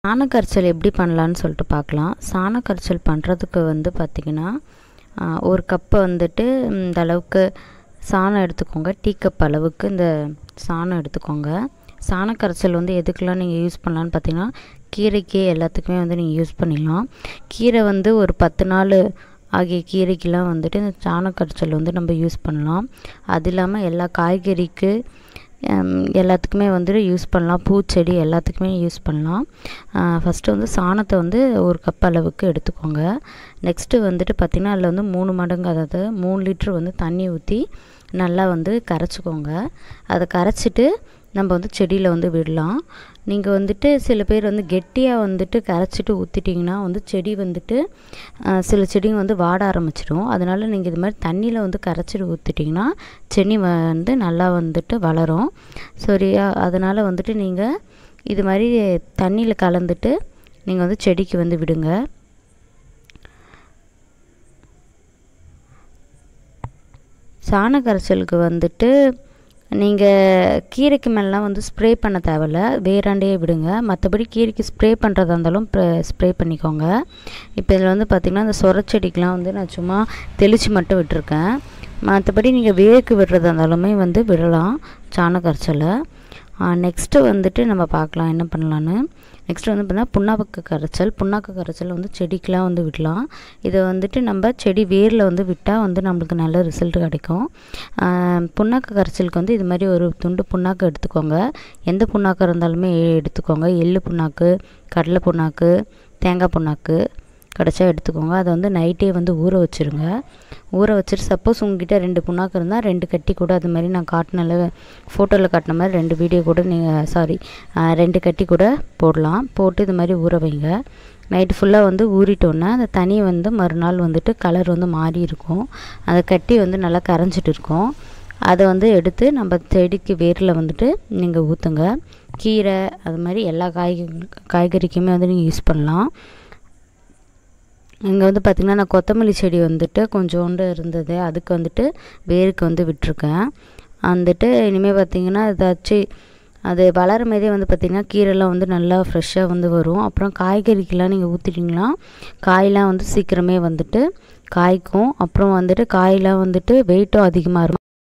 சாணக்கரைச்சல் எப்படி பண்ணலான்னு சொல்லிட்டு பார்க்கலாம் சாணக்கரைச்சல் பண்ணுறதுக்கு வந்து பார்த்திங்கன்னா ஒரு கப்பு வந்துட்டு இந்த அளவுக்கு சாணம் எடுத்துக்கோங்க டீ கப் அளவுக்கு இந்த சாணம் எடுத்துக்கோங்க சாணக்கரைச்சல் வந்து எதுக்கெல்லாம் நீங்கள் யூஸ் பண்ணலான்னு பார்த்தீங்கன்னா கீரைக்கு எல்லாத்துக்குமே வந்து நீங்கள் யூஸ் பண்ணிடலாம் கீரை வந்து ஒரு பத்து நாள் ஆகிய கீரைக்கெலாம் வந்துட்டு இந்த சாணக்கரைச்சல் வந்து நம்ம யூஸ் பண்ணலாம் அது இல்லாமல் எல்லா காய்கறிக்கு எல்லாத்துக்குமே வந்துட்டு யூஸ் பண்ணலாம் பூச்செடி எல்லாத்துக்குமே யூஸ் பண்ணலாம் ஃபஸ்ட்டு வந்து சாணத்தை வந்து ஒரு கப் அளவுக்கு எடுத்துக்கோங்க நெக்ஸ்ட்டு வந்துட்டு பார்த்திங்கன்னா அதில் வந்து மூணு மடங்கு அதாவது மூணு லிட்ரு வந்து தண்ணி ஊற்றி நல்லா வந்து கரைச்சிக்கோங்க அதை கரைச்சிட்டு நம்ம வந்து செடியில் வந்து விடலாம் நீங்கள் வந்துட்டு சில பேர் வந்து கெட்டியாக வந்துட்டு கரைச்சிட்டு ஊற்றிட்டிங்கன்னா வந்து செடி வந்துட்டு சில செடிங்க வந்து வாட ஆரம்பிச்சிடும் அதனால் நீங்கள் இது மாதிரி தண்ணியில் வந்து கரைச்சிட்டு ஊற்றிட்டிங்கன்னா செடி வந்து நல்லா வந்துட்டு வளரும் சரியா அதனால் வந்துட்டு நீங்கள் இது மாதிரி தண்ணியில் கலந்துட்டு நீங்கள் வந்து செடிக்கு வந்து விடுங்க சாண கரைச்சலுக்கு வந்துட்டு நீங்கள் கீரைக்கு மேலாம் வந்து ஸ்ப்ரே பண்ண தேவையில்ல வேறாண்டே விடுங்க மற்றபடி கீரைக்கு ஸ்ப்ரே பண்ணுறதா இருந்தாலும் ஸ்ப்ரே பண்ணிக்கோங்க இப்போ இதில் வந்து பார்த்திங்கன்னா இந்த சொரச்செடிக்கெலாம் வந்து நான் சும்மா தெளித்து மட்டும் விட்டுருக்கேன் மற்றபடி நீங்கள் வேருக்கு விடுறதா இருந்தாலுமே வந்து விடலாம் சாண கரைச்சலை நெக்ஸ்ட்டு வந்துட்டு நம்ம பார்க்கலாம் என்ன பண்ணலான்னு நெக்ஸ்ட்டு வந்து பார்த்தீங்கன்னா புண்ணாக்கு கரைச்சல் புண்ணாக்கு கரைச்சல் வந்து செடிக்கெலாம் வந்து விடலாம் இதை வந்துட்டு நம்ம செடி வேரில் வந்து விட்டால் வந்து நம்மளுக்கு நல்ல ரிசல்ட் கிடைக்கும் புண்ணாக்கு கரைச்சலுக்கு வந்து இது மாதிரி ஒரு துண்டு புண்ணாக்கு எடுத்துக்கோங்க எந்த புண்ணாக்கு இருந்தாலுமே எடுத்துக்கோங்க எள்ளு புண்ணாக்கு கடலை புண்ணாக்கு தேங்காய் புண்ணாக்கு கிடச்சா எடுத்துக்கோங்க அதை வந்து நைட்டே வந்து ஊற வச்சுருங்க ஊற வச்சுட்டு சப்போஸ் உங்ககிட்ட ரெண்டு புண்ணாக்கு இருந்தால் ரெண்டு கட்டி கூட அது மாதிரி நான் காட்டினல ஃபோட்டோவில் காட்டின மாதிரி ரெண்டு வீடியோ கூட நீங்கள் சாரி ரெண்டு கட்டி கூட போடலாம் போட்டு இது மாதிரி ஊற வைங்க நைட்டு ஃபுல்லாக வந்து ஊறிட்டோன்னே அந்த தனி வந்து மறுநாள் வந்துட்டு கலர் வந்து மாறி இருக்கும் அந்த கட்டி வந்து நல்லா கரைஞ்சிட்டு இருக்கும் அதை வந்து எடுத்து நம்ம செடிக்கு வேரில் வந்துட்டு நீங்கள் ஊற்றுங்க கீரை அது மாதிரி எல்லா காய்கறி காய்கறிக்குமே வந்து நீங்கள் யூஸ் பண்ணலாம் இங்கே வந்து பார்த்திங்கன்னா நான் கொத்தமல்லி செடி வந்துட்டு கொஞ்சோண்டு இருந்தது அதுக்கு வந்துட்டு வேருக்கு வந்து விட்டுருக்கேன் வந்துட்டு இனிமேல் பார்த்திங்கன்னா ஏதாச்சும் அது வளரும் போதே வந்து பார்த்திங்கன்னா கீரைலாம் வந்து நல்லா ஃப்ரெஷ்ஷாக வந்து வரும் அப்புறம் காய்கறிக்கெலாம் நீங்கள் ஊற்றிட்டிங்கன்னா காயெலாம் வந்து சீக்கிரமே வந்துட்டு காய்க்கும் அப்புறம் வந்துட்டு காயெலாம் வந்துட்டு வெயிட்டும் அதிகமாக இருக்கும்